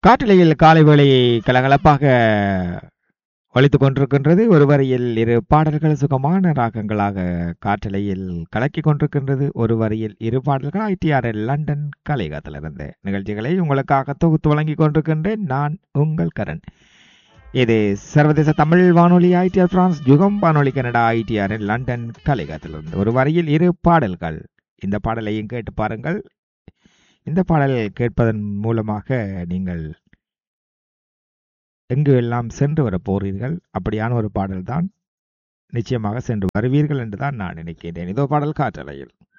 காற்றலையில் காலை வேளை கலகலப்பாக ஒலித்துக் கொண்டிருக்கின்றது ஒரு வரியில் இரு பாடல்கள் சுகமான ராகங்களாக காற்றலையில் கலக்கிக் கொண்டிருக்கின்றது ஒரு வரியில் இரு பாடல்கள் ஐடிஆர்எல் லண்டன் கலைகாத்திலிருந்து நிகழ்ச்சிகளை உங்களுக்காக தொகுத்து வழங்கிக் கொண்டிருக்கின்றேன் நான் உங்கள் கரண் இது சர்வதேச தமிழ் வானொலி ஐடிஆர் பிரான்ஸ் யுகம் வானொலி கனடா ஐடிஆர் லண்டன் கலைகாத்திலிருந்து ஒரு வரியில் இரு பாடல்கள் இந்த பாடலையும் கேட்டு பாருங்கள் இந்த பாடல் கேட்பதன் மூலமாக நீங்கள் எங்கு எல்லாம் சென்று வர போறீர்கள் அப்படியான ஒரு பாடல் தான் நிச்சயமாக சென்று வருவீர்கள் என்று தான் நான் நினைக்கிறேன் இதோ பாடல் காற்றலையில்